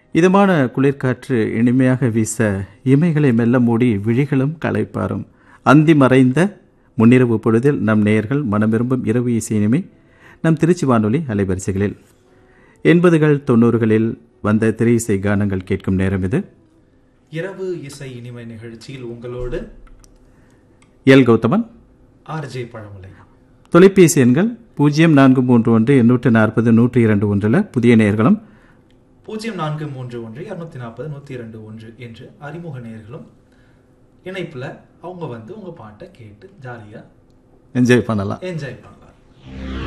இதமான குளிர்காற்று இனிமையாக வீச இமைகளை மெல்ல மூடி விழிகளும் களைப்பாரும் அந்தி மறைந்த முன்னிரவு பொழுதில் நம் நேயர்கள் மனம் விரும்பும் இரவு இசை இனிமை நம் திருச்சி வானொலி அலைவரிசைகளில் எண்பதுகள் தொண்ணூறுகளில் வந்த திரை இசை கானங்கள் கேட்கும் நேரம் இது இரவு இசை இனிமை நிகழ்ச்சியில் உங்களோடு எல் கௌதமன் ஆர்ஜே பழமலை தொலைபேசி எண்கள் பூஜ்ஜியம் நான்கு மூன்று ஒன்று எண்ணூற்று நாற்பது நூற்றி இரண்டு ஒன்றில் புதிய நேயர்களும் பூஜ்ஜியம் நான்கு மூன்று ஒன்று இரநூத்தி நாற்பது நூற்றி இரண்டு ஒன்று என்று அறிமுக நேயர்களும் இணைப்புல அவங்க வந்து உங்க பாட்டை கேட்டு ஜாலியா என்ஜாய் பண்ணலாம் என்ஜாய் பண்ணலாம்